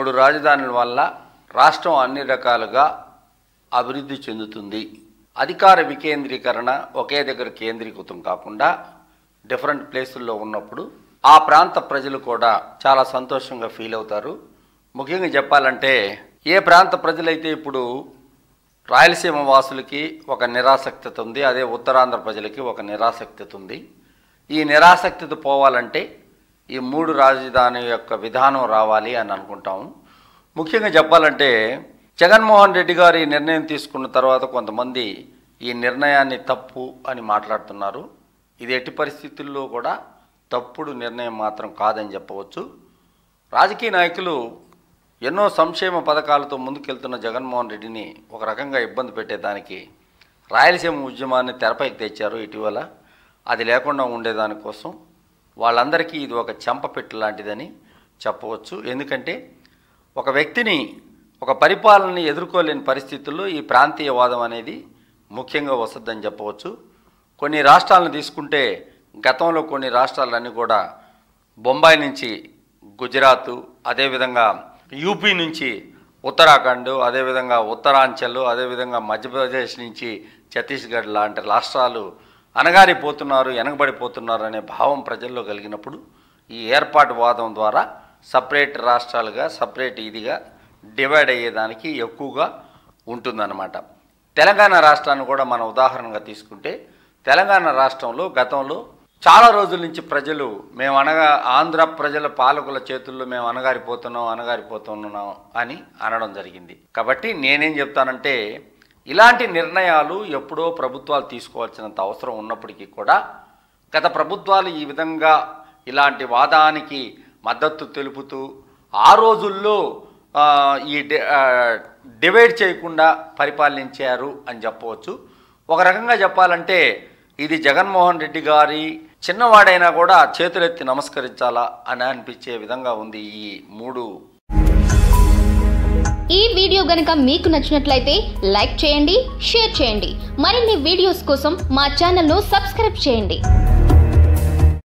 మూడు రాజధానుల వల్ల రాష్ట్రం అన్ని రకాలుగా అభివృద్ధి చెందుతుంది అధికార వికేంద్రీకరణ ఒకే దగ్గర కేంద్రీకృతం కాకుండా డిఫరెంట్ ప్లేసుల్లో ఉన్నప్పుడు ఆ ప్రాంత ప్రజలు కూడా చాలా సంతోషంగా ఫీల్ అవుతారు ముఖ్యంగా చెప్పాలంటే ఏ ప్రాంత ప్రజలైతే ఇప్పుడు రాయలసీమ వాసులకి ఒక నిరాసక్తత ఉంది అదే ఉత్తరాంధ్ర ప్రజలకి ఒక నిరాసక్తత ఉంది ఈ నిరాసక్తత పోవాలంటే ఈ మూడు రాజధాని యొక్క విధానం రావాలి అని అనుకుంటాము ముఖ్యంగా చెప్పాలంటే జగన్మోహన్ రెడ్డి గారు ఈ నిర్ణయం తీసుకున్న తర్వాత కొంతమంది ఈ నిర్ణయాన్ని తప్పు అని మాట్లాడుతున్నారు ఇది ఎట్టి పరిస్థితుల్లో కూడా తప్పుడు నిర్ణయం మాత్రం కాదని చెప్పవచ్చు రాజకీయ నాయకులు ఎన్నో సంక్షేమ పథకాలతో ముందుకెళ్తున్న జగన్మోహన్ రెడ్డిని ఒక రకంగా ఇబ్బంది పెట్టేదానికి రాయలసీమ ఉద్యమాన్ని తెరపైకి తెచ్చారు ఇటీవల అది లేకుండా ఉండేదానికోసం వాళ్ళందరికీ ఇది ఒక చెంపపెట్టు లాంటిదని చెప్పవచ్చు ఎందుకంటే ఒక వ్యక్తిని ఒక పరిపాలనని ఎదుర్కోలేని పరిస్థితుల్లో ఈ ప్రాంతీయవాదం అనేది ముఖ్యంగా వస్తుందని చెప్పవచ్చు కొన్ని రాష్ట్రాలను తీసుకుంటే గతంలో కొన్ని రాష్ట్రాలన్నీ కూడా బొంబాయి నుంచి గుజరాత్ అదేవిధంగా యూపీ నుంచి ఉత్తరాఖండ్ అదేవిధంగా ఉత్తరాంచల్ అదేవిధంగా మధ్యప్రదేశ్ నుంచి ఛత్తీస్గఢ్ లాంటి రాష్ట్రాలు అనగారిపోతున్నారు వెనకబడిపోతున్నారు అనే భావం ప్రజల్లో కలిగినప్పుడు ఈ ఏర్పాటు వాదం ద్వారా సపరేట్ రాష్ట్రాలుగా సపరేట్ ఇదిగా డివైడ్ అయ్యేదానికి ఎక్కువగా ఉంటుందన్నమాట తెలంగాణ రాష్ట్రాన్ని కూడా మనం ఉదాహరణగా తీసుకుంటే తెలంగాణ రాష్ట్రంలో గతంలో చాలా రోజుల నుంచి ప్రజలు మేము అనగా ఆంధ్ర ప్రజల పాలకుల చేతుల్లో మేము అనగారిపోతున్నాం అనగారిపోతున్నాం అని అనడం జరిగింది కాబట్టి నేనేం చెప్తానంటే ఇలాంటి నిర్ణయాలు ఎప్పుడో ప్రభుత్వాలు తీసుకోవాల్సినంత అవసరం ఉన్నప్పటికీ కూడా గత ప్రభుత్వాలు ఈ విధంగా ఇలాంటి వాదానికి మద్దతు తెలుపుతూ ఆ రోజుల్లో ఆ, ఈ డి- ఆ, డివైడ్ చేయకుండా పరిపాలించారు అని చెప్పవచ్చు ఒక రకంగా చెప్పాలంటే ఇది జగన్మోహన్ రెడ్డి గారి చిన్నవాడైనా కూడా చేతులెత్తి నమస్కరించాలా అని అనిపించే విధంగా ఉంది ఈ మూడు ఈ వీడియో గనుక మీకు నచ్చినట్లయితే లైక్ చేయండి షేర్ చేయండి మరిన్ని వీడియోస్ కోసం మా ఛానల్ను సబ్స్క్రైబ్ చేయండి